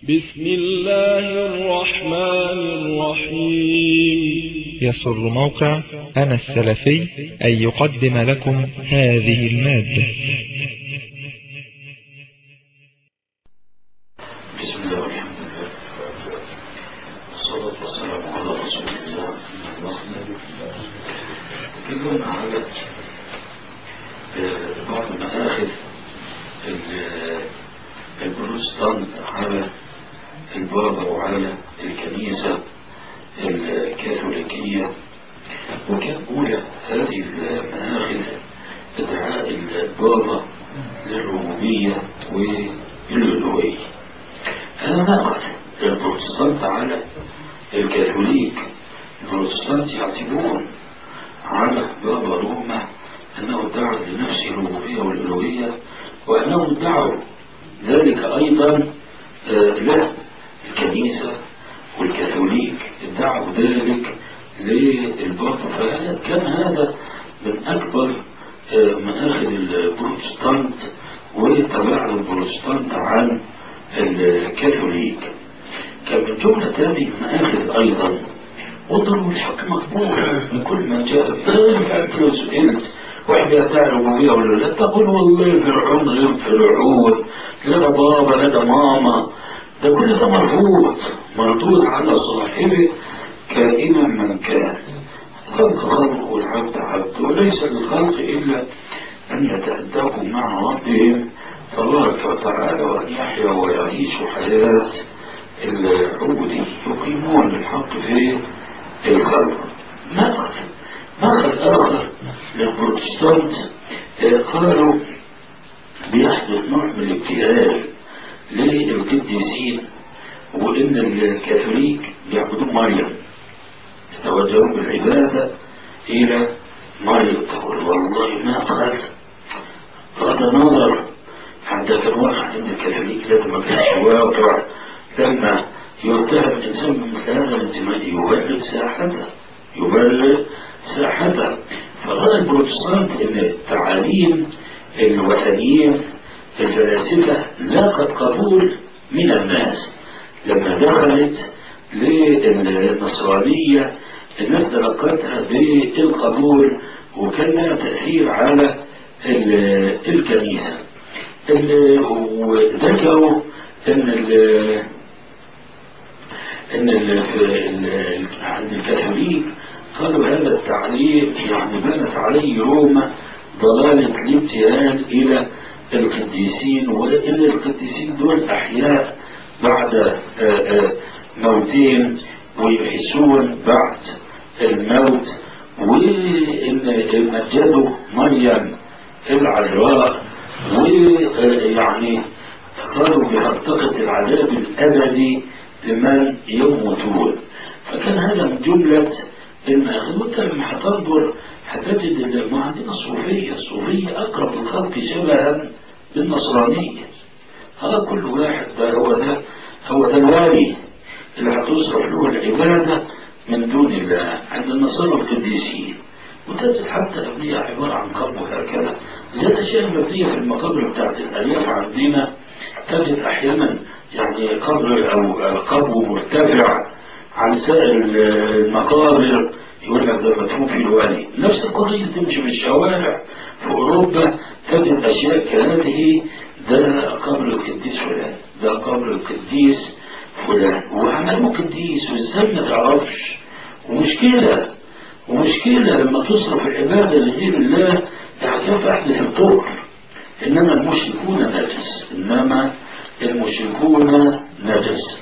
بسم الله الرحمن الرحيم يسر موقع أنا السلفي أن يقدم لكم هذه المادة بسم الله والحمد لله والصلاة والسلام على رسول الله تكلمنا على آه، بعض مآخذ ال- البروتستانت على البابا وعلى الكنيسة الكاثوليكية وكان أولى هذه المآخذ ادعاء البابا للربوبية والألوهية هذا ناقض البروتستانت على الكاثوليك البروتستانت يعتبرون على بابا روما أنه ادعى لنفسه الربوبية والألوهية وأنهم ادعوا ذلك أيضا آه، له الكنيسة والكاثوليك ادعوا ذلك للبابا فهذا كان هذا من أكبر آه، مآخذ البروتستانت وتباعد البروتستانت عن الكاثوليك كان من جملة هذه المآخذ أيضا وضروا الحق مقبول من كل ما جاء حتى لو سئلت واحد يدعي الربوبية ولا لا تقول والله فرعون غير فرعون لا ده بابا لا ده ماما ده كل ده مرفوض مردود على صاحبه كائنا من كان خلق خلق والعبد عبد وليس للخلق إلا أن يتأدبوا مع ربهم تبارك وتعالى وأن يحيا ويعيشوا حياة العبودية يقيمون الحق في الخلق مأخذ مأخذ آخر للبروتستانت آه، قالوا بيحدث نوع من الابتهال للقديسين وإن الكاثوليك بيعبدون مريم يتوجهون بالعبادة إلى مريم تقول والله ما أخذ هذا نظر حتى في الواقع ان الكاثوليك لازم ما كانش واقع لما يتهم الانسان بمثل هذا الانتماء يبرر ساحته يبرر ساحته فقال البروتستانت ان التعاليم الوثنيين الفلاسفه لاقت قبول من الناس لما دخلت للنصرانيه الناس تلقتها بالقبول وكان لها تاثير على ال- الكنيسه ال- وذكروا ان ال ان ال ال- عند الكاثوليك قالوا هذا التعليم يعني بنت عليه روما ضلالة الابتهال إلى القديسين وإن القديسين دول أحياء بعد آه، آه، موتهم ويحسون بعد الموت وإن مجدوا مريم العذراء ويعني قالوا بمنطقة العذاب الأبدي لمن يموتون فكان هذا من جملة المآخذ وانت لما هتنظر هتجد ان ما عندنا الصوفية الصوفية أقرب الخلق شبها بالنصرانية هذا كل واحد ده هو ده هو ده الوالي اللي هتصرف له العبادة من دون الله عند النصارى القديسين وتجد حتى الأبنية عبارة عن قبر هكذا زي الأشياء المبنية في المقابر بتاعت الأرياف عندنا تجد أحيانا يعني قبر أو قبو مرتفع عن سائر المقابر يقول لك ده مدفون في الوالي نفس القضية تمشي في الشوارع في أوروبا تجد أشياء كهذه ده قبر القديس فلان ده قبر القديس فلان وعملوه قديس وازاي ما تعرفش ومشكلة ومشكلة لما تصرف العبادة لغير الله تعترف أحدث الطهر إنما المشركون نجس إنما المشركون نجس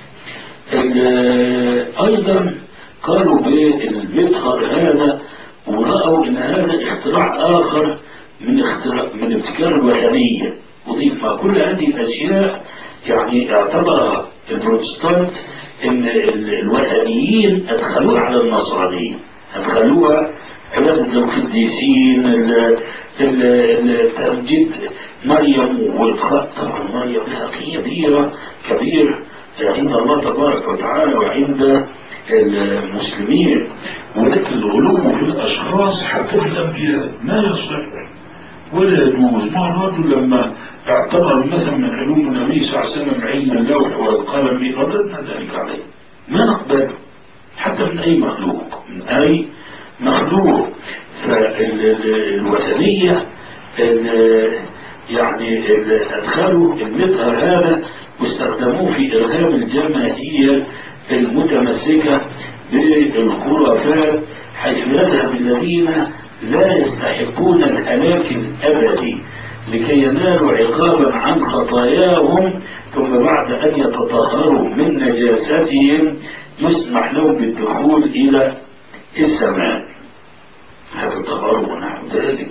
ال- أيضا قالوا بالمدخل هذا ورأوا إن هذا اختراع آخر من اختراع من ابتكار الوثنية وضيف مع كل هذه الأشياء يعني اعتبر البروتستانت إن ال- الوثنيين أدخلوها على النصرانية أدخلوها عبادة القديسين ال- ال- ال- تمجيد مريم والخط طبعا مريم لها كبيرة كبير عند الله تبارك وتعالى وعند المسلمين ولكن الغلو في الأشخاص حتى في الأنبياء ما يصلح ولا يجوز ما الرجل لما اعتبر مثلا من علوم النبي صلى الله عليه وسلم علم اللوح والقلم رددنا ذلك عليه ما نقبله حتى من أي مخلوق من أي مخلوق فالوثنية يعني أدخلوا المظهر هذا واستخدموه في إرغام الجماهير المتمسكة بالخرافات حيث يذهب الذين لا يستحقون الهلاك الأبدي لكي ينالوا عقابا عن خطاياهم ثم بعد أن يتطهروا من نجاستهم يسمح لهم بالدخول إلى السماء هذا التطهر ونحو ذلك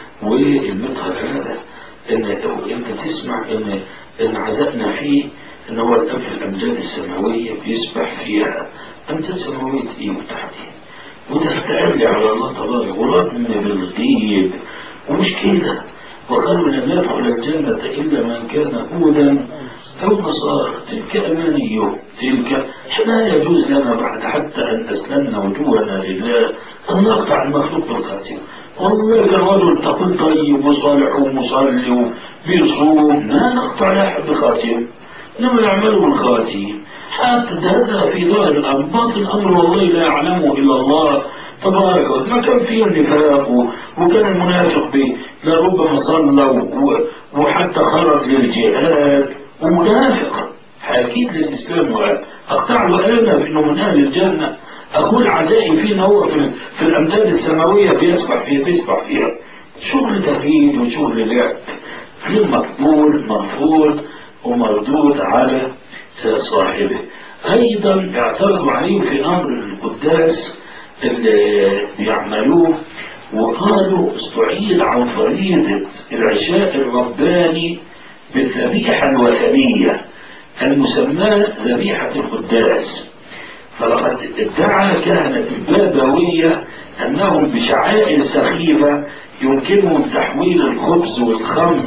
والمظهر هذا ان انت تسمع ان ان عزقنا فيه ان هو الان في الامجاد السماويه بيسبح فيها امجاد سماويه ايه وتحديد وده التألي على الله تبارك ورغم بالغيب ومش كده وقالوا لن يدخل الجنة إلا من كان هودا أو نصارى تلك أمانيهم تلك ما يجوز لنا بعد حتى أن أسلمنا وجوهنا لله أن نقطع المخلوق بالخاتم والله كان رجل تقول طيب وصالح ومصلي وبيصوم ما نقطع لا أحد بخاتم إنما يعملوا بالخاتم حتى هذا في ظاهر الأمر باطن الأمر والله لا يعلمه إلا الله تبارك وتعالى ما كان فيه النفاق وكان المنافق به لربما صلى وحتى خرج للجهاد ومنافق أكيد للإسلام وأقطع له أنا بأنه من أهل الجنة أقول عزائي فيه هو في, في الأمداد السماوية بيسبح فيها بيسبح فيها شغل تغيير وشغل لعب في مقبول مرفوض ومردود على صاحبه أيضا اعترضوا عليه في أمر القداس اللي بيعملوه وقالوا استعيد عن فريضة العشاء الرباني بالذبيحة الوثنية المسماة ذبيحة القداس فلقد ادعى كهنة البابوية أنهم بشعائر سخيفة يمكنهم تحويل الخبز والخمر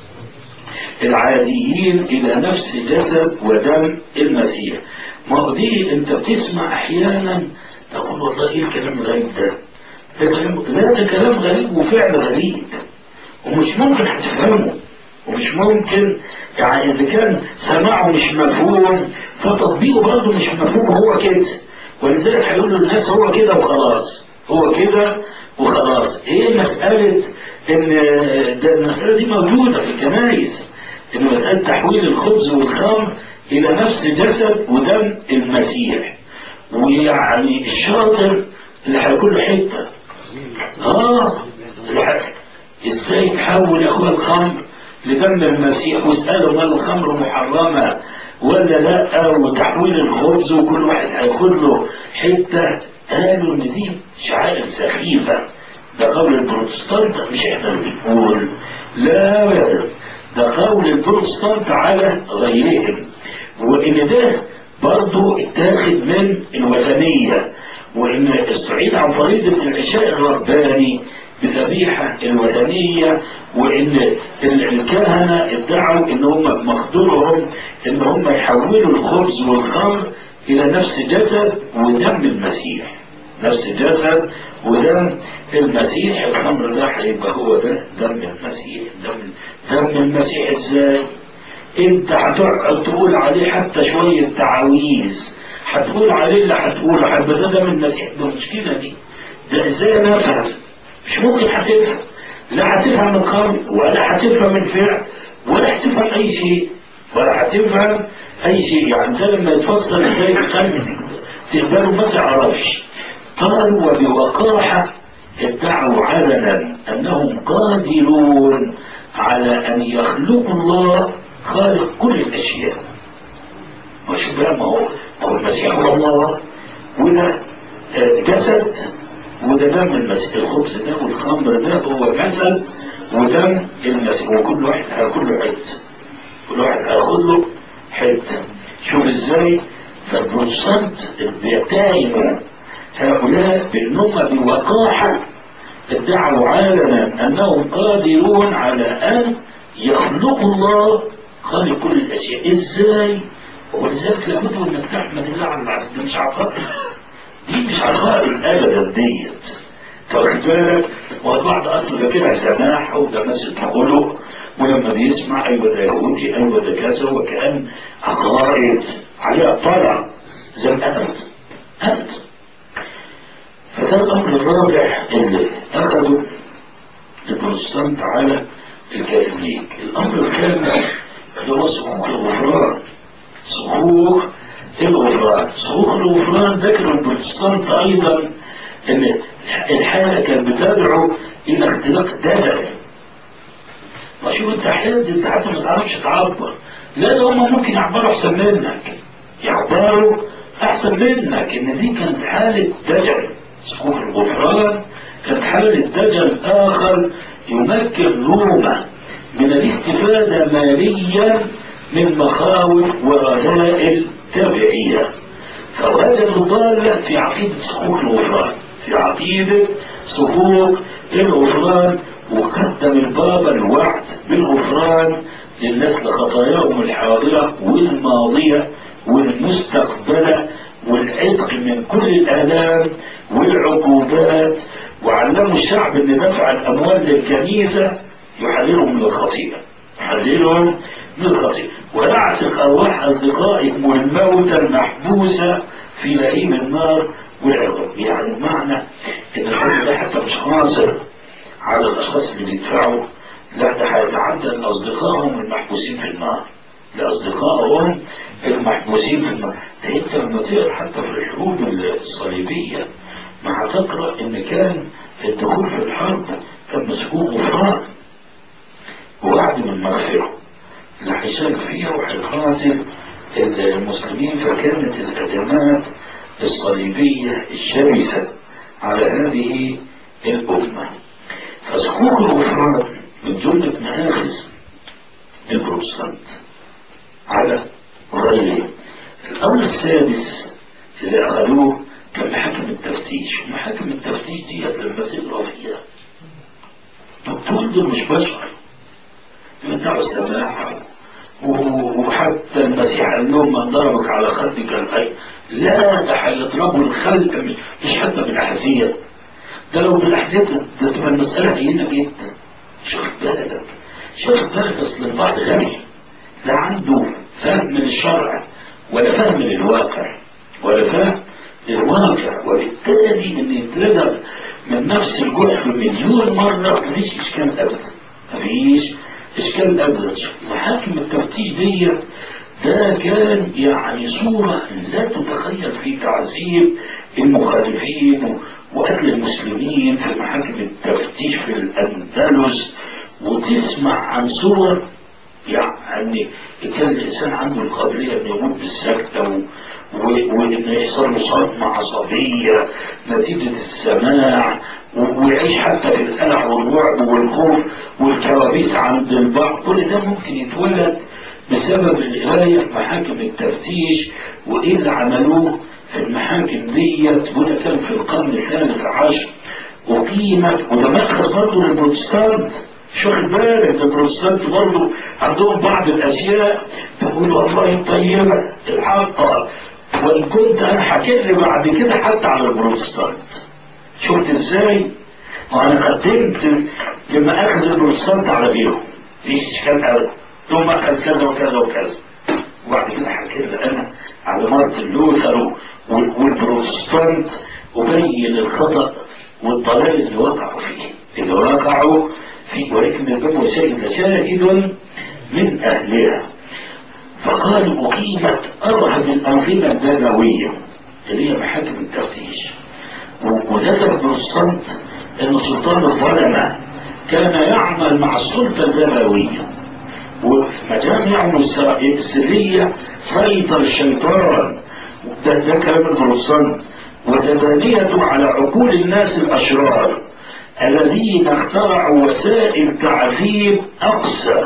العاديين إلى نفس جسد ودم المسيح ما هو دي أنت بتسمع أحيانا تقول والله إيه الكلام الغريب ده ده كلام لا ده كلام غريب وفعل غريب ومش ممكن هتفهمه ومش ممكن يعني إذا كان سماعه مش مفهوم فتطبيقه برضه مش مفهوم هو كده ولذلك هيقولوا للناس هو كده وخلاص هو كده وخلاص ايه مسألة ان ده المسألة دي موجودة في الكنائس ان مسألة تحويل الخبز والخمر الى نفس جسد ودم المسيح ويعني الشاطر اللي هيكون له حتة اه ازاي تحول يا اخويا الخمر لدم المسيح واسأله ما الخمر محرمة ولا لا وتحويل الخبز وكل واحد هياخد له حتة قالوا ان دي شعائر سخيفة ده قول البروتستانت مش احنا اللي بنقول لا لا ده قول البروتستانت على غيرهم وان ده برضه اتاخد من الوثنية وان استعيد عن فريضة العشاء الرباني بذبيحة الوثنية وان الكهنة ادعوا ان هم مقدورهم ان هم يحولوا الخبز والخمر الى نفس جسد ودم المسيح نفس جسد ودم المسيح الخمر ده هيبقى هو ده دم المسيح دم دم المسيح ازاي انت هتقعد تقول عليه حتى شوية تعاويذ هتقول عليه اللي هتقوله هيبقى ده دم المسيح ده المشكلة دي ده ازاي نفهم مش ممكن هتفهم لا هتفهم الخمر ولا هتفهم الفعل ولا هتفهم اي شيء ولا هتفهم اي شيء يعني ده لما يتفسر ازاي القلب تقبله ما تعرفش قالوا وبوقاحة ادعوا علنا انهم قادرون على ان يخلقوا الله خالق كل الاشياء مش بقى ما هو ما هو المسيح هو الله وده جسد وده دم المسيح الخبز ده والخمر ده هو جسد ودم المسيح وكل واحد هياخد له حته كل واحد هياخد له حته شوف ازاي فالبروتستانت بيتهموا هؤلاء بانهم بوقاحه ادعوا عالما انهم قادرون على ان يخلقوا الله خالق كل الاشياء ازاي ولذلك لابد انك تحمد الله على المعرفه دي مش عقائد دي مش عقائد ابدا ديت واخد بالك والبعض اصلا فاكرها سماح وده مسجد خلق ولما بيسمع ايوه ده يهودي ايوه ده كذا وكان عقائد عليها طلع زي الأبد أبد فده الأمر الرابع اللي أخذه البروتستانت على الكاثوليك الأمر الخامس اللي هو صكوك الغفران صكوك الغفران صكوك الغفران ذكر البروتستانت أيضا إن الحالة كانت بتدعو إلى اختلاق دجل ما شوف أنت أحيانا أنت حتى ما تعرفش تعبر لا ده هم ممكن يعبروا أحسن منك يعبروا أحسن منك إن دي كانت حالة دجل صكوك الغفران كانت حالة دجل آخر يمكن روما من الاستفادة ماليا من مخاوف ورذائل تبعية فوجدوا ضالة في عقيدة صكوك الغفران في عقيدة صكوك الغفران وقدم البابا الوعد بالغفران للناس لخطاياهم الحاضرة والماضية والمستقبلة والعتق من كل الآلام والعقوبات وعلموا الشعب ان دفع الاموال للكنيسة يحللهم من الخطيئة يحللهم من الخطيئة ويعتق ارواح اصدقائكم الموتى المحبوسة في لئيم النار والعقاب يعني بمعنى ان الحل ده حتى مش قاصر على الاشخاص اللي بيدفعوا لا ده هيتعدى لاصدقائهم المحبوسين في النار لاصدقائهم المحبوسين في النار ده انت لما تقرا حتى في الحروب الصليبيه ما هتقرا ان كان الدخول في الحرب كان مسكوك غفران ووعد من مغفره اللي هيشارك فيها وهيقاتل المسلمين فكانت الازمات الصليبيه الشرسه على هذه الامه فسكوك الغفران من جمله مآخذ البروتستانت على غيره الأمر السادس اللي أخذوه كان محاكم التفتيش ومحاكم التفتيش دي لما تقرا فيها دكتور دول مش بشر بتاع السماحة وحتى المسيح قال لهم من ضربك على خدك الأي لا ده هيضربوا الخلق مش حتى بالأحذية ده لو بالأحذية ده تبقى المسألة هينة جدا شوف بالك شوف بالك أصل البعض غني لا عنده فهم من الشرع ولا فهم للواقع ولا فهم للواقع وبالتالي ان يترجم من نفس الجحر مليون مرة مفيش اشكال ابدا مفيش اشكال ابدا محاكم التفتيش دي ده كان يعني صورة لا تتخيل في تعذيب المخالفين وقتل المسلمين في محاكم التفتيش في الأندلس وتسمع عن صور يعني كان الإنسان عنده القابلية أن يموت بالسكتة وأن يحصل له صدمة عصبية نتيجة السماع ويعيش حتى في القلق والرعب والخوف والكوابيس عند البعض كل ده ممكن يتولد بسبب القراية في محاكم التفتيش وإيه اللي عملوه في المحاكم ديت وده كان في القرن الثالث عشر أقيمت وده مأخذ برضه للبروتستانت شو بالك البروتستانت برضه عندهم بعض الاشياء تقول والله طيبه الحق وان كنت انا هكر بعد كده حتى على البروتستانت شفت ازاي؟ وانا قدمت لما اخذ البروتستانت على غيرهم مفيش اشكال ابدا ثم اخذ كذا وكذا وكذا وبعد كده هكر انا على مارتن لوثر والبروتستانت وبين الخطا والضلال اللي وقعوا فيه اللي وقعوا فيه ولكن الباب وسائل شاهد من أهلها فقالوا أقيمت أرهب الأنظمة الدموية اللي هي محاكم التفتيش وذكر بروستانت أن سلطان الظلمة كان يعمل مع السلطة الدموية وفي مجامعهم السرية سيطر الشيطان ده, ده كلام البروستانت وتبانيته على عقول الناس الأشرار الذين اخترعوا وسائل تعذيب أقسى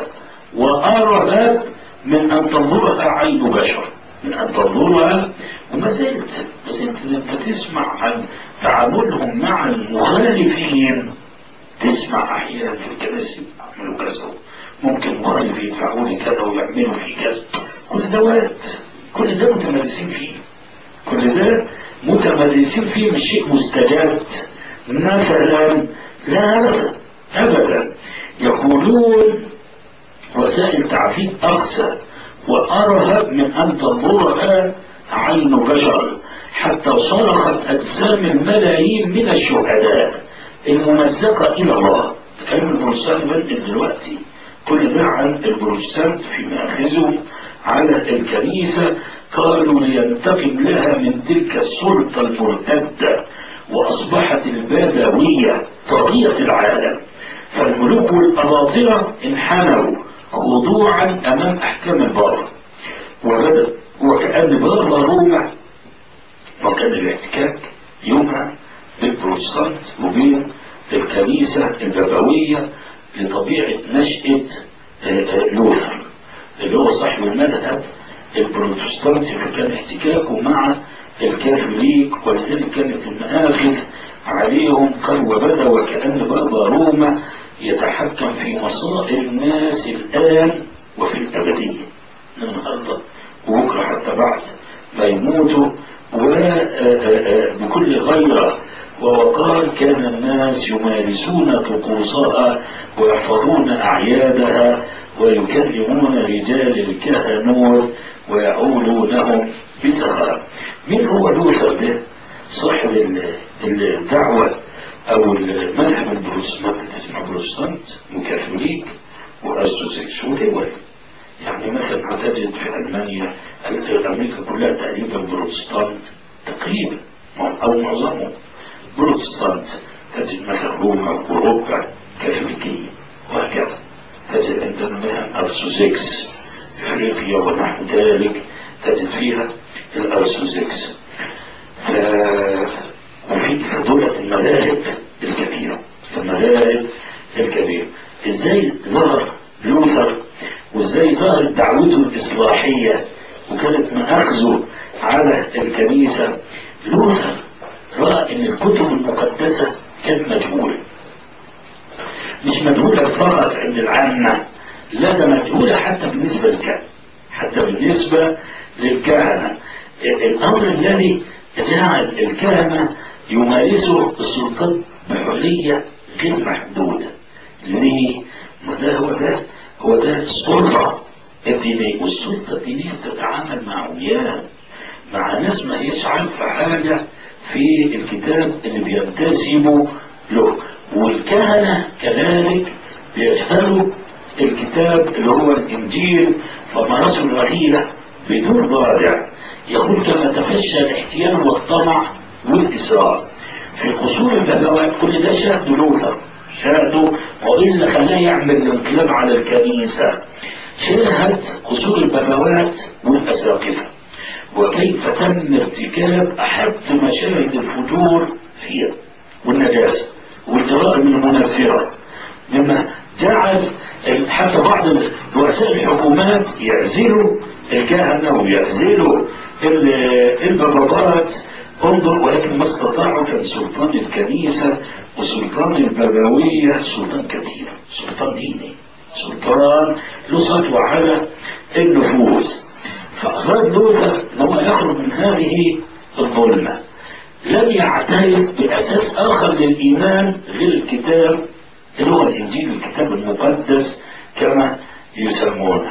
وأرهب من أن تنظرها عين بشر من أن تنظرها وما زلت ما زلت لما تسمع عن تعاملهم مع المخالفين تسمع أحيانا في الكنائس يعملوا كذا ممكن مخالف يدفعوا لي كذا ويعملوا في كذا كل ده وارد كل ده متمارسين فيه كل ده متمارسين فيه مش شيء مستجد مثلا لا أبدا أبدا يقولون وسائل تعذيب أقسى وأرهب من أن تنظرها عين بشر حتى صرخت أجسام الملايين من الشهداء الممزقة إلى الله كلام البروتستانت بدأ دلوقتي كل ده عن البروتستانت في مآخذهم على الكنيسة قالوا لينتقم لها من تلك السلطة المرتدة وأصبحت البدوية طاغية العالم فالملوك والأباطرة انحنوا خضوعا أمام أحكام البابا وبدأ وكأن بابا روما وكان الاحتكاك يومها بالبروتستانت وبين الكنيسة البابوية لطبيعة نشأة لوثر اللي هو صاحب المذهب البروتستانتي فكان احتكاكه مع الكاثوليك ولذلك كانت المآخذ عليهم قال وبدا وكأن بابا روما يتحكم في مصائر الناس الآن وفي الأبدية النهارده وبكره حتى بعد ما يموتوا وبكل غيرة ووقار كان الناس يمارسون طقوسها ويحفظون أعيادها ويكلمون رجال الكهنوت ويعولونهم بسخاء من هو لوثر ده صاحب الدعوة أو المذهب البروتستانت وكاثوليك وأرثوذكس ودول يعني مثلا هتجد في ألمانيا أمريكا كلها تقريبا بروتستانت تقريبا أو معظمهم بروتستانت تجد مثلا روما وأوروبا كاثوليكية وهكذا تجد عندنا مثلا أرثوذكس أفريقيا ونحو ذلك تجد فيها الأرثوذكس وفي دولة المذاهب الكبيرة المذاهب الكبيرة ازاي ظهر لوثر وازاي ظهرت دعوته الإصلاحية وكانت مأخذه على الكنيسة لوثر رأى ان الكتب المقدسة كانت مجهولة مش مجهولة فقط عند العامة لا ده مجهولة حتى بالنسبة للكهنة حتى بالنسبة للكهنة الأمر الذي جعل الكهنة يمارسوا السلطات بحرية غير محدودة ليه؟ ما ده هو ده هو ده السلطة الدينية والسلطة الدينية بتتعامل مع عميان مع ناس ما هيش عارفة حاجة في الكتاب اللي بينتسبوا له والكهنة كذلك بيجهلوا الكتاب اللي هو الإنجيل فمارسوا الغيلة بدون ضارع يقول كما تفشى الاحتيال والطمع والإسراء في قصور البهوات كل ده شاهد لوثر شاهده وإلا خلاه يعمل الانقلاب على الكنيسة شاهد قصور البهوات والأساقفة وكيف تم ارتكاب أحد مشاهد الفجور فيها والنجاسة والجرائم المنفرة مما جعل حتى بعض رؤساء الحكومات يعزلوا الكهنة ويعزلوا البابات انظر ولكن ما استطاعوا كان سلطان الكنيسة وسلطان البابوية سلطان كبير سلطان ديني سلطان له سطوة على النفوذ فأراد لوثر أن هو يخرج من هذه الظلمة لم يعترف بأساس آخر للإيمان غير الكتاب اللي هو الإنجيل الكتاب المقدس كما يسمونه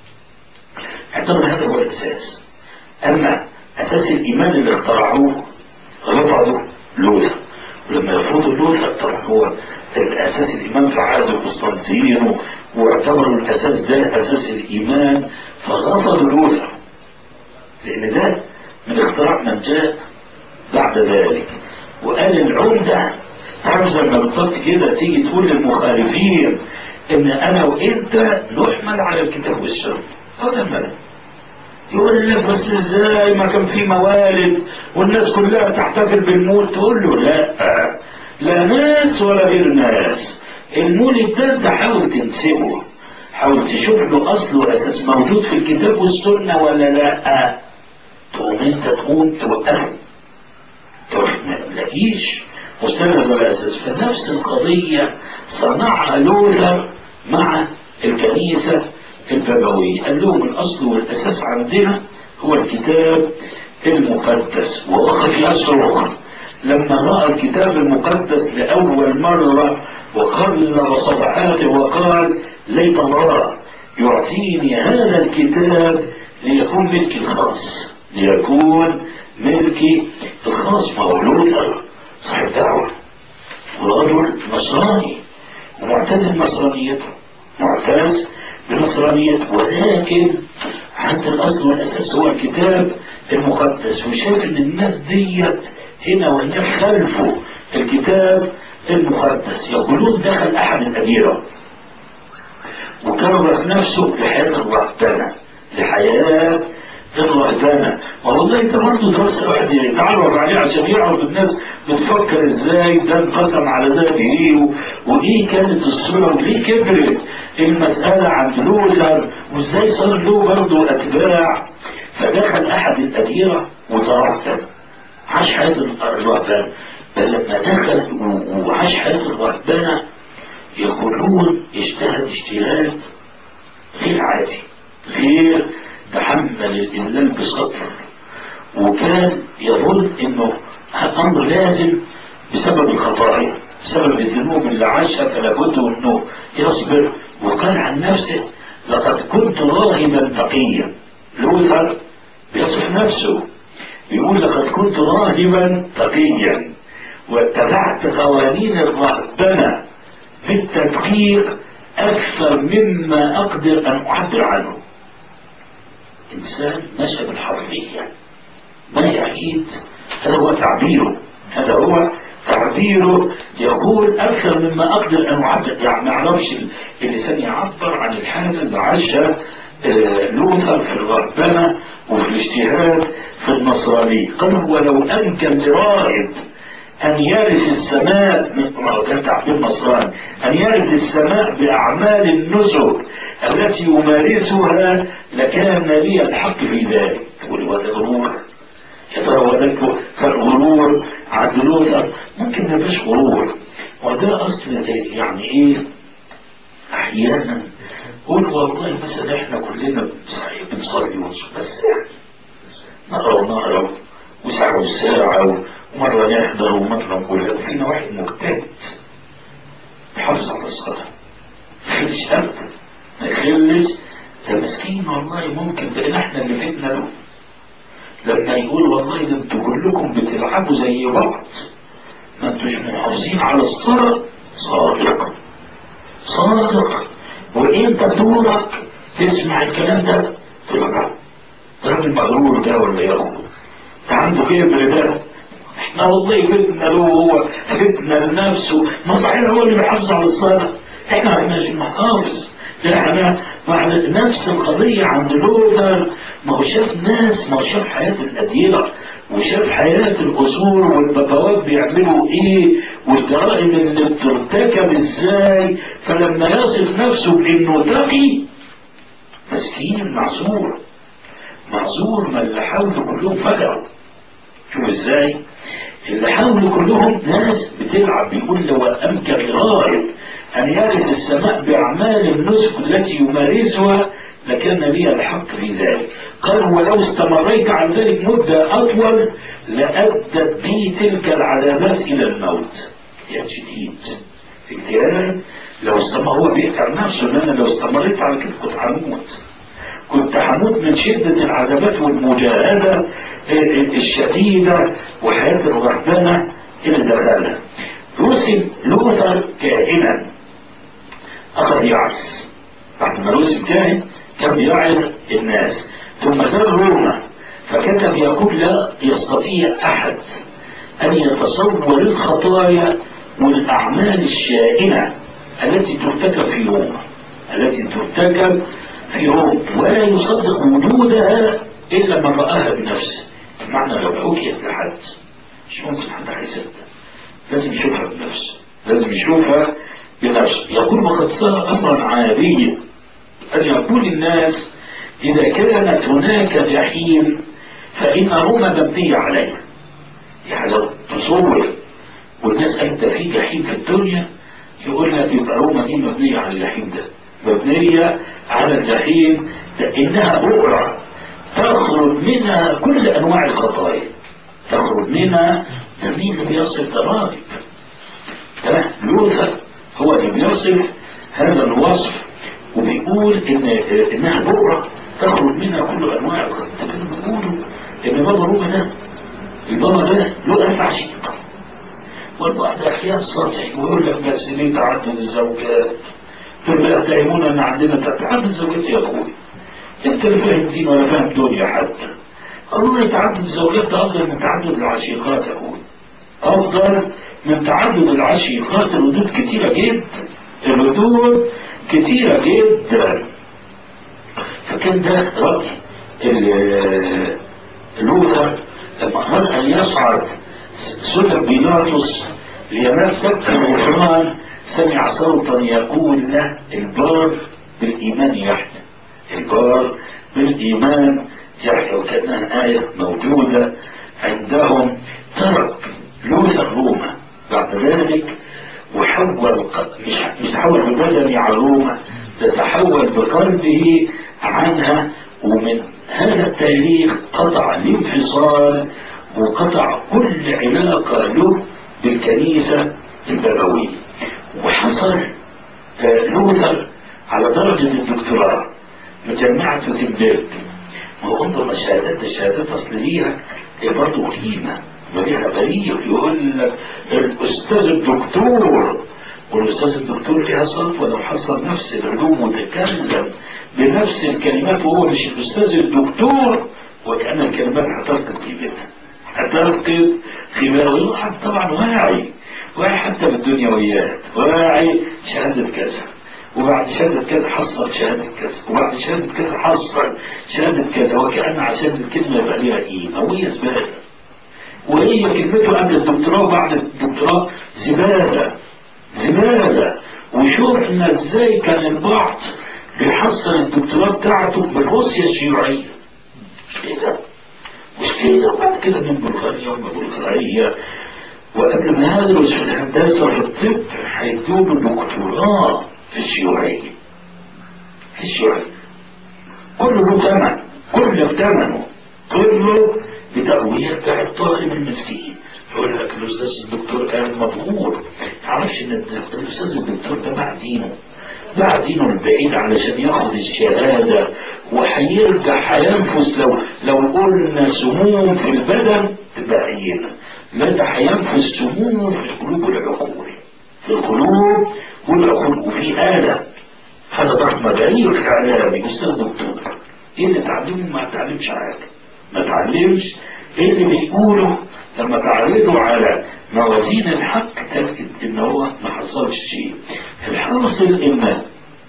اعتبر هذا هو الأساس أما أساس الإيمان اللي اخترعوه رفضوا لوثر ولما يرفضوا لوثر طبعا هو الأساس الإيمان في عهد قسطنطين واعتبروا الأساس ده أساس الإيمان فرفضوا لوثر لأن ده من اختراع من جاء بعد ذلك وقال العمدة تعرف زي ما بالضبط كده تيجي تقول للمخالفين ان انا وانت نحمل على الكتاب والسنه هذا الملك يقول لك بس ازاي ما كان في موالد والناس كلها تحتفل بالمولد تقول له لا لا ناس ولا غير ناس المولد ده انت حاول تنسبه حاول تشوف له اصل واساس موجود في الكتاب والسنه ولا لا تقوم انت تقوم توقفه تروح ما تلاقيش مستند ولا اساس فنفس القضيه صنعها لوثر مع الكنيسه البابوية قال لهم الأصل والأساس عندنا هو الكتاب المقدس ووقف يصرخ لما رأى الكتاب المقدس لأول مرة وقلب صفحاته وقال ليت الله يعطيني هذا الكتاب ليكون ملكي الخاص ليكون ملكي الخاص مولود صاحب دعوة ورجل نصراني ومعتز بنصرانيته معتز بنصرانيته ولكن عند الأصل والأساس هو الكتاب المقدس وشاف إن الناس ديت هنا وهناك خلفوا الكتاب المقدس يقولون دخل أحد الأميرة وكرس نفسه لحياة الرهبنة لحياة الرهبنة والله انت برضه درس واحد يتعرف عليه عشان يعرف الناس بتفكر ازاي ده انقسم على ده بايه و- وايه كانت الصورة وليه كبرت المسألة عند لوثر وازاي صار له برضه اتباع فدخل احد الأديرة وترهبن عاش حياة الرهبنة بل لما دخل و- وعاش حياة الرهبنة يقولون اجتهد اجتهاد غير عادي غير تحمل الإملال بصبر وكان يظن انه امر لازم بسبب الخطايا بسبب الذنوب اللي عاشها فلا بد انه يصبر وقال عن نفسه لقد كنت راهبا تقيا لوثر بيصف نفسه يقول لقد كنت راهبا تقيا واتبعت قوانين الرهبنه بالتدقيق أكثر مما أقدر أن أعبر عنه إنسان مشى بالحرية ما يعيد هذا هو تعبيره هذا هو تعبيره يقول أكثر مما أقدر أن أعبر يعني ما أعرفش اللسان يعبر عن الحالة اللي عاشها آه، لوثر في الرهبنة وفي الاجتهاد في النصرانية قال ولو أمكن لراهب أن يرث السماء ما هو كان تعبير نصراني أن يرث السماء بأعمال النسك التي يمارسها لكان لي الحق في ذلك تقول هو ده غرور يا ترى هو ده كان غرور عند لوثر ممكن ما يبقاش غرور وده أصل يعني إيه أحيانا قول والله مثلا إحنا كلنا صحيح بنصلي ونصلي بس يعني نقرا ونقرا وساعة وساعة ومرة نحضر ومرة نقول فينا واحد مجتهد يحافظ على الصلاة ما يخلش أبدا ما يخلش ده مسكين والله ممكن بقينا احنا اللي فتنا له لما يقول والله ده انتوا كلكم بتلعبوا زي بعض ما انتوش محافظين على الصلاة صادق صادق وانت دورك تسمع الكلام ده تقول له ده راجل مغرور ده ولا يغرور ده عنده كبر ده احنا والله فتنا له هو فتنا لنفسه ما صحيح هو اللي بيحافظ على الصلاة احنا مش محافظ لا احنا مع نفس القضية عند لوثر ما هو شاف ناس ما هو شاف حياة الأديرة وشاف حياة القصور والبابوات بيعملوا ايه والجرائم اللي بترتكب ازاي فلما يصف نفسه بانه تقي مسكين معذور معذور ما اللي حوله كلهم فجروا شوف ازاي اللي حوله كلهم ناس بتلعب بيقول لو امكن لغايه ان يرث السماء باعمال النسك التي يمارسها لكان لي الحق في ذلك قال ولو استمريت عن ذلك مدة أطول لأدت بي تلك العلامات إلى الموت يا شديد في اجتهاد لو استمر هو بيقطع نفسه ان انا لو استمريت على كده كنت هموت كنت هموت من شدة العذابات والمجاهدة الشديدة وحياة الرهبنة اللي دخلها رسم لوثر كاهنا أخذ يعس بعد ما رسم كاهن كان بيعظ الناس ثم زار روما فكتب يقول لا يستطيع أحد أن يتصور الخطايا والأعمال الشائنة التي ترتكب في روما التي ترتكب في روما ولا يصدق وجودها إلا من رآها بنفسه معنى لو حكيت لحد مش ممكن حد هيصدق لازم يشوفها بنفسه لازم يشوفها بنفسه يقول وقد صار أمرا عاديا أن يقول الناس إذا كانت هناك جحيم فإن روما مبنية عليها يعني لو تصور والناس أنت في جحيم في الدنيا يقول لك يبقى روما دي مبنية على الجحيم ده مبنية على الجحيم لأنها بؤرة تخرج منها كل أنواع الخطايا تخرج منها ده مين اللي بيصف ده راجل ده لوثر هو اللي بيصف هذا الوصف وبيقول ان انها بؤره تخرج منها كل انواع الخير كانوا بيقولوا ان بابا روما ده البابا ده له الف عشيق والبعض احيانا سطحي ويقول لك بس ليه تعدد الزوجات ثم يتهمون ان عندنا تعدد الزوجات يا اخوي انت اللي فاهم دين ولا فاهم دنيا حتى الله تعدد الزوجات ده افضل من تعدد العشيقات يا اخوي افضل من تعدد العشيقات الردود كتيره جدا الردود كتيره جدا فكان ده رأي لوثر لما أراد أن يصعد سلم بيلاطس لينال سبت الغفران سمع صوتا يقول له البار بالإيمان يحيى البار بالإيمان يحيى وكأنها آية موجودة عندهم ترك لوثر روما بعد ذلك وحول مش مش تحول ببدني على روما تتحول بقلبه عنها ومن هذا التاريخ قطع الانفصال وقطع كل علاقة له بالكنيسة البابوية وحصل لوثر على درجة الدكتوراه من جامعة وتنبرج ما انظر الشهادات الشهادات اصل ليها هي برضه قيمة وليها بريق يقول لك الاستاذ الدكتور والاستاذ الدكتور ليها صرف ولو حصل نفس العلوم وتكلم بنفس الكلمات وهو مش الاستاذ الدكتور وكان الكلمات هتفقد قيمتها هتفقد قيمتها طبعا واعي واعي حتى بالدنيويات واعي شهادة كذا وبعد شهادة كذا حصل شهادة كذا وبعد شهادة كذا حصل شهادة كذا وكأن عشان الكلمة يبقى ليها قيمة وهي زبالة وهي كلمته قبل الدكتوراه وبعد الدكتوراه زبالة زبالة وشوفنا ازاي كان البعض بيحصل الدكتوراه بتاعته بروسيا الشيوعية مش كده مش كده وبعد كده من بلغاريا ومن بلغاريا وقبل ما يدرس في الهندسة في الطب هيدوب دكتوراه في الشيوعية في الشيوعية كله له ثمن كله بثمنه كله بتقوية بتاع الطالب المسكين يقول لك الاستاذ الدكتور قال مبهور تعرفش ان الاستاذ الدكتور ده مع دينه مع دينه البعيد علشان ياخد الشهادة وهيرجع هينفس لو لو قلنا سموم في البدن تبقى عينة لا ده هينفس سموم في القلوب والعقول في القلوب والعقول وفي آلة هذا ضغط مجارير في إعلامي أستاذ دكتور إيه اللي تعلمه ما تعلمش حاجة ما تعلمش إيه اللي بيقوله لما تعرضه على موازين الحق تجد ان هو ما حصلش شيء الحاصل ان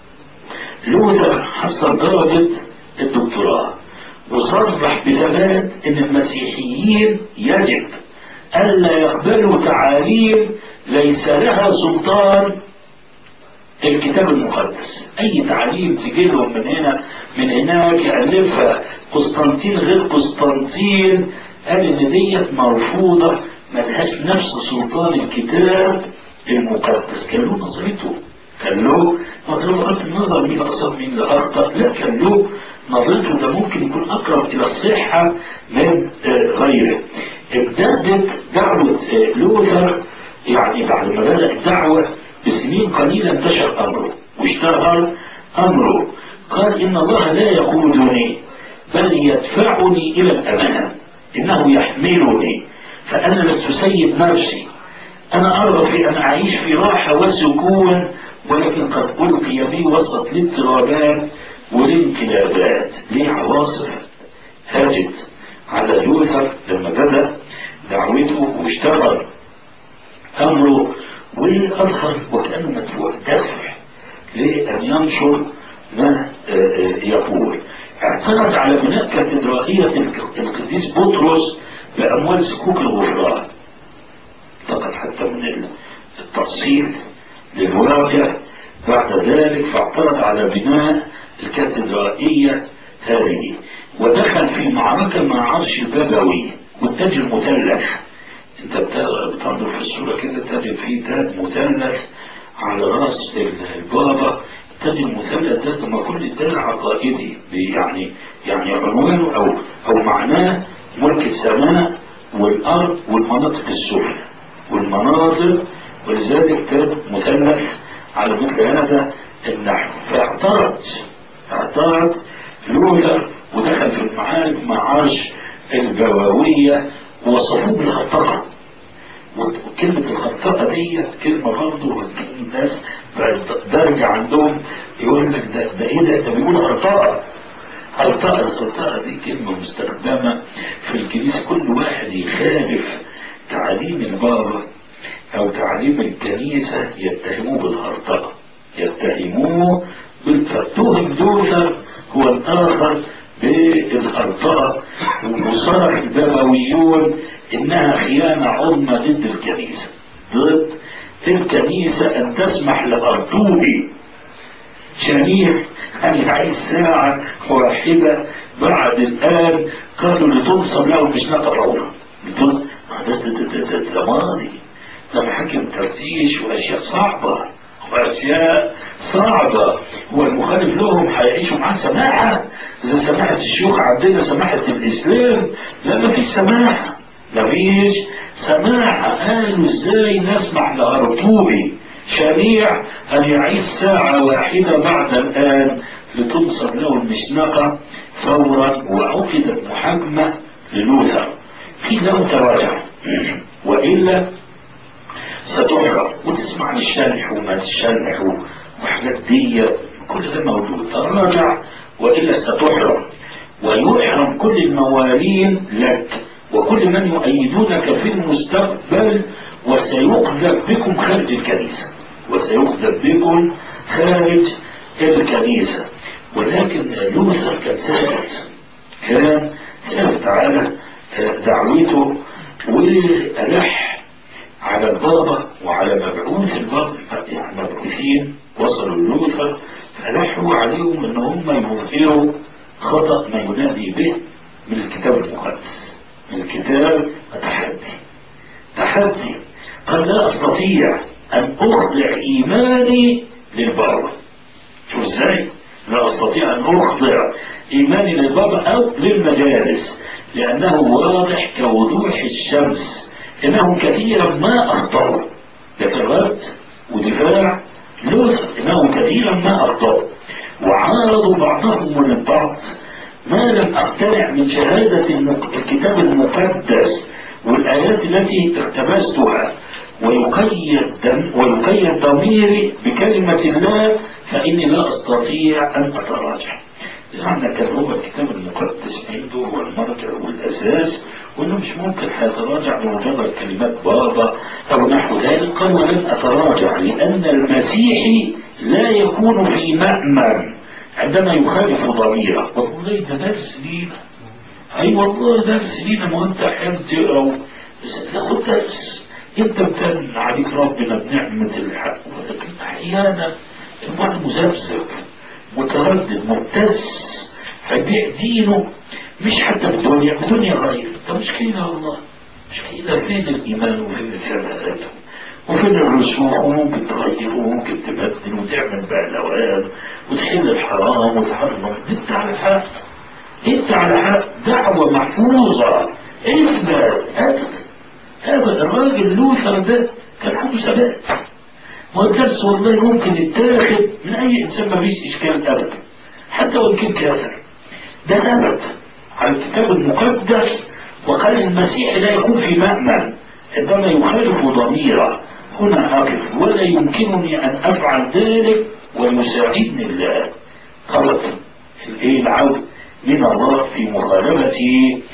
لوثر حصل درجة الدكتوراه وصرح بثبات ان المسيحيين يجب الا يقبلوا تعاليم ليس لها سلطان الكتاب المقدس اي تعليم تجي لهم من هنا من هناك يألفها قسطنطين غير قسطنطين قال ان ديت مرفوضة ملهاش نفس سلطان الكتاب المقدس كان له نظرته كان له نظرته بغض النظر مين اصاب مين اللي اخطا لا كان له نظرته ده ممكن يكون اقرب الى الصحه من غيره ابتدت دعوه لوثر يعني بعد ما بدا الدعوه بسنين قليله انتشر امره واشتهر امره قال ان الله لا يقودني بل يدفعني الى الامام انه يحملني فانا لست سيد نفسي انا ارغب في ان اعيش في راحه وسكون ولكن قد القي بي وسط الاضطرابات والانقلابات ليه عواصف هاجت على لوثر لما بدا دعوته واشتغل امره واظهر وكانه مدفوع دفع لان ينشر ما يقول اعترض على بناء كاتدرائية القديس بطرس بأموال سكوك الغفران فقط حتى من التأصيل للواقع بعد ذلك فاعترض على بناء الكاتدرائية هذه ودخل في معركة مع عرش البابوي والتاج المثلث انت بتنظر في الصورة كده تجد فيه تاج مثلث على راس البابا التاج المثلث ده ما كل ده عقائدي يعني يعني عنوانه او او معناه ملك السماء والأرض والمناطق السفلى والمناطق ولذلك كان مثلث على مثل هذا النحو فاعترض اعترض لوثر ودخل في المعارك مع عرش الجواوية ووصفوه بالخطقة وكلمة الخطقة دي كلمة برضه الناس درجة عندهم يقول لك ده, ده ايه ده ده بيقول خطأ خطأ الخطأ دي كلمة مستخدمة في الكنيسة كل واحد يخالف تعاليم البابا أو تعليم الكنيسة يتهموه بالخرطقة يتهموه بالفتوهم لوثر هو الآخر بالخرطقة وصرح الدمويون إنها خيانة عظمى ضد الكنيسة ضد الكنيسة أن تسمح لأرطوبي شنيع أن يعيش ساعة واحدة بعد الآن قالوا لتنصب له المشنقة فورا ده ماضي ده محاكم تفتيش واشياء صعبة واشياء صعبة والمخالف لهم هيعيشوا معاه سماحة زي سماحة الشيوخ عندنا سماحة الاسلام لا مفيش سماحة مفيش سماحة قالوا ازاي نسمح لأرطوبي شريع أن يعيش ساعة واحدة بعد الآن لتنصب له المشنقة فورا وعقدت محاكمة للوثر في له تراجع وإلا ستحرق وتسمع عن الشرح وما تشرح وحاجات دي كل ده موجود تراجع وإلا ستحرق ويحرم كل الموالين لك وكل من يؤيدونك في المستقبل وسيقذف بكم خارج الكنيسة وسيقذف بكم خارج الكنيسة ولكن لوثر كان ثابت كان ثابت على دعوته وألح على البابا وعلى مبعوث البابا يعني مبعوثين وصلوا لوثر فلحوا عليهم ان هم يظهروا خطأ ما ينادي به من الكتاب المقدس من الكتاب التحدي تحدي قال لا استطيع ان اخضع ايماني للبابا شو ازاي لا استطيع ان اخضع ايماني للبابا او للمجالس لانه واضح كوضوح الشمس انهم كثيرا ما اخطأوا لكن رد ودفاع لوثر انهم كثيرا ما اخطأوا وعارضوا بعضهم من البعض ما لم اقتنع من شهادة الكتاب المقدس والآيات التي اقتبستها ويقيد ويقيد ضميري بكلمة الله فإني لا أستطيع أن أتراجع. يعني كان هو الكتاب المقدس عنده هو المرجع والأساس وانه مش ممكن هيتراجع بمجرد كلمات بابا او نحو ذلك قال ولن اتراجع لان المسيحي لا يكون في مأمن عندما يخالف ضميره والله ده درس لينا اي والله درس لينا ما انت احيانا تقرا تاخد درس انت امتن عليك ربنا بنعمة الحق ولكن احيانا الواحد مذبذب متردد مبتز هيبيع دينه مش حتى في الدنيا في الدنيا غير ده مشكلة والله مشكلة فين الإيمان وفين الشهادات وفين الرسوخ وممكن تغيره وممكن تبدل وتعمل بهلوان وتحل الحرام وتحرم انت على حق انت على حق دعوة محفوظة اثبت ابدا ابدا الراجل لوثر ده كان عنده ثبات والدرس والله ممكن يتاخد من اي انسان ما فيش اشكال ابدا حتى وان كان كافر ده ابدا على الكتاب المقدس وقال المسيح لا يكون في مأمن عندما يخالف ضميره هنا أقف ولا يمكنني أن أفعل ذلك ويساعدني الله طلب الايه العود من الله في مخالفتي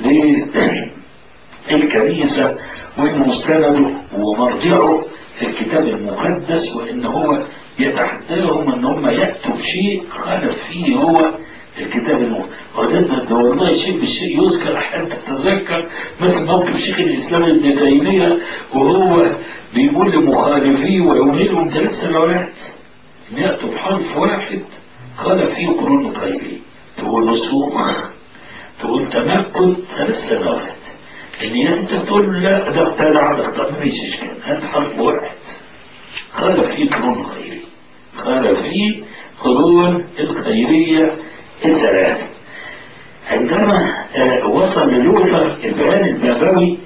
للكنيسة والمستند ومرجعه في الكتاب المقدس وان هو يتحداهم ان هم يأتوا بشيء خالف فيه هو الكتاب المقدس وده ده والله شيء بالشيء يذكر احيانا تتذكر مثل موقف شيخ الاسلام ابن تيميه وهو بيقول لمخالفيه ويمهلهم ثلاث سنوات ان ياتوا بحرف واحد قال فيه قرون غيري تقول رسوم تقول تمكن ثلاث سنوات ان انت تقول لا ده ابتدع ده طب ما فيش اشكال هذا حرف واحد قال فيه قرون غيري قال فيه قرون الخيريه الثلاثه عندما وصل للوثر البيان البابوي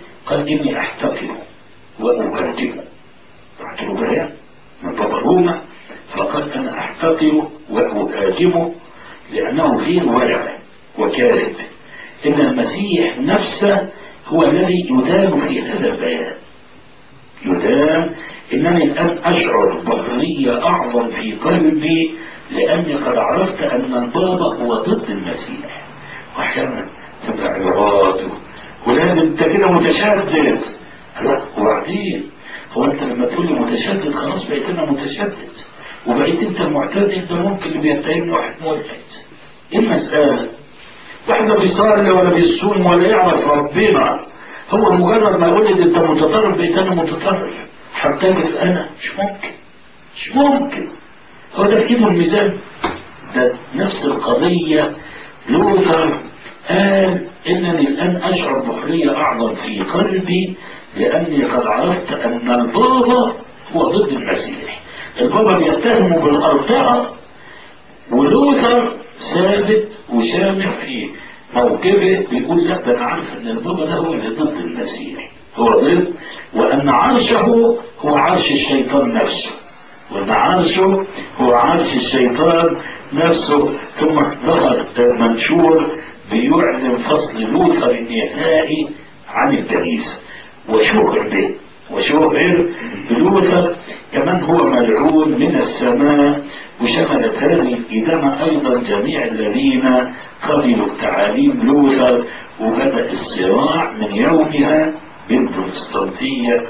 إني أحتقر وأهاجمه رحت له بيان من بابا روما فقال أنا أحتقر وأهاجمه لأنه غير ورع وكاذب إن المسيح نفسه هو الذي يدان في هذا البيان يدان إنني الآن أشعر بحرية أعظم في قلبي لأني قد عرفت أن البابا هو ضد المسيح وأحيانا تبقى عباراته ولازم أنت كده متشدد لا وبعدين هو أنت لما تقول لي متشدد خلاص بقيت أنا متشدد وبقيت أنت معتدل ده ممكن اللي بيتهمني واحد ملحد إيه المسألة؟ واحد لا بيصلي ولا بيصوم ولا يعرف ربنا هو مجرد ما يقول لي انت متطرف بقيت انا متطرف هرتجف انا مش ممكن مش ممكن هو ده في ايده الميزان ده نفس القضية لوثر قال انني الان اشعر بحرية اعظم في قلبي لاني قد عرفت ان البابا هو ضد المسيح البابا بيتهمه بالارطاء ولوثر ثابت وشامخ في موقفه بيقول لا ده انا عارف ان البابا ده هو اللي ضد المسيح هو ضد وان عرشه هو عرش الشيطان نفسه وان عرشه هو عرش الشيطان نفسه ثم ظهر منشور بيعلن فصل لوثر النهائي عن الكنيسه وشهر به وشهر بلوثر كمان هو ملعون من السماء وشملت هذه الإدامة أيضا جميع الذين قبلوا تعاليم لوثر وبدأ الصراع من يومها بين البروتستانتية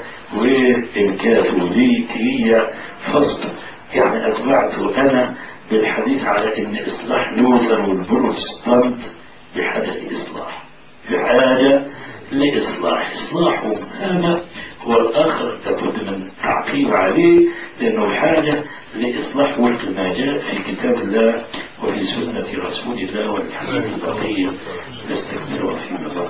والكاثوليكية فصل يعني أتبعت أنا بالحديث على أن إصلاح لوثر والبروتستانت بحاجة لإصلاح بحاجة لإصلاح إصلاحهم هذا هو الآخر لابد من تعقيب عليه لأنه الحاجة لإصلاح وفق ما جاء في كتاب الله وفي سنة رسول الله والحديث البقية نستكملها فيما بعد